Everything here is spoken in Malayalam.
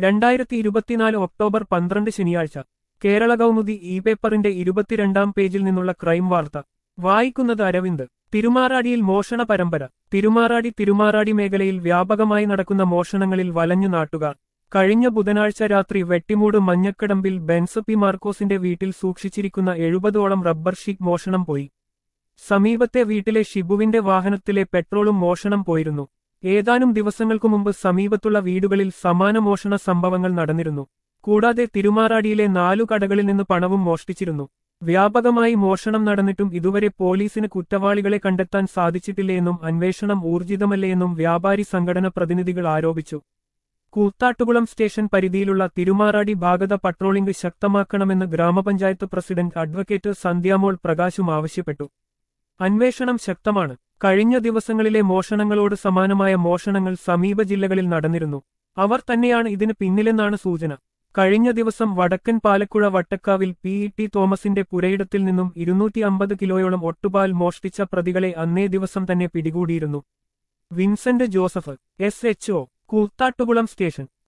രണ്ടായിരത്തി ഇരുപത്തിനാല് ഒക്ടോബർ പന്ത്രണ്ട് ശനിയാഴ്ച കേരള കൗമുദി ഇ പേപ്പറിന്റെ ഇരുപത്തിരണ്ടാം പേജിൽ നിന്നുള്ള ക്രൈം വാർത്ത വായിക്കുന്നത് അരവിന്ദ് തിരുമാറാടിയിൽ മോഷണ പരമ്പര തിരുമാറാടി തിരുമാറാടി മേഖലയിൽ വ്യാപകമായി നടക്കുന്ന മോഷണങ്ങളിൽ വലഞ്ഞു നാട്ടുകാർ കഴിഞ്ഞ ബുധനാഴ്ച രാത്രി വെട്ടിമൂട് മഞ്ഞക്കടമ്പിൽ ബെൻസ് പി മാർക്കോസിന്റെ വീട്ടിൽ സൂക്ഷിച്ചിരിക്കുന്ന എഴുപതോളം റബ്ബർ ഷീറ്റ് മോഷണം പോയി സമീപത്തെ വീട്ടിലെ ഷിബുവിന്റെ വാഹനത്തിലെ പെട്രോളും മോഷണം പോയിരുന്നു ഏതാനും ദിവസങ്ങൾക്കു മുമ്പ് സമീപത്തുള്ള വീടുകളിൽ സമാന മോഷണ സംഭവങ്ങൾ നടന്നിരുന്നു കൂടാതെ തിരുമാറാടിയിലെ നാലു കടകളിൽ നിന്ന് പണവും മോഷ്ടിച്ചിരുന്നു വ്യാപകമായി മോഷണം നടന്നിട്ടും ഇതുവരെ പോലീസിന് കുറ്റവാളികളെ കണ്ടെത്താൻ സാധിച്ചിട്ടില്ലെന്നും അന്വേഷണം ഊർജിതമല്ലേയെന്നും വ്യാപാരി സംഘടന പ്രതിനിധികൾ ആരോപിച്ചു കൂത്താട്ടുകുളം സ്റ്റേഷൻ പരിധിയിലുള്ള തിരുമാറാടി ഭാഗത പട്രോളിംഗ് ശക്തമാക്കണമെന്ന് ഗ്രാമപഞ്ചായത്ത് പ്രസിഡന്റ് അഡ്വക്കേറ്റ് സന്ധ്യാമോൾ പ്രകാശും ആവശ്യപ്പെട്ടു അന്വേഷണം ശക്തമാണ് കഴിഞ്ഞ ദിവസങ്ങളിലെ മോഷണങ്ങളോട് സമാനമായ മോഷണങ്ങൾ സമീപ ജില്ലകളിൽ നടന്നിരുന്നു അവർ തന്നെയാണ് ഇതിന് പിന്നിലെന്നാണ് സൂചന കഴിഞ്ഞ ദിവസം വടക്കൻ പാലക്കുഴ വട്ടക്കാവിൽ പി ഇ ടി തോമസിന്റെ പുരയിടത്തിൽ നിന്നും ഇരുന്നൂറ്റി അമ്പത് കിലോയോളം ഒട്ടുപാൽ മോഷ്ടിച്ച പ്രതികളെ അന്നേ ദിവസം തന്നെ പിടികൂടിയിരുന്നു Vincent Joseph S H O Koothattukulam station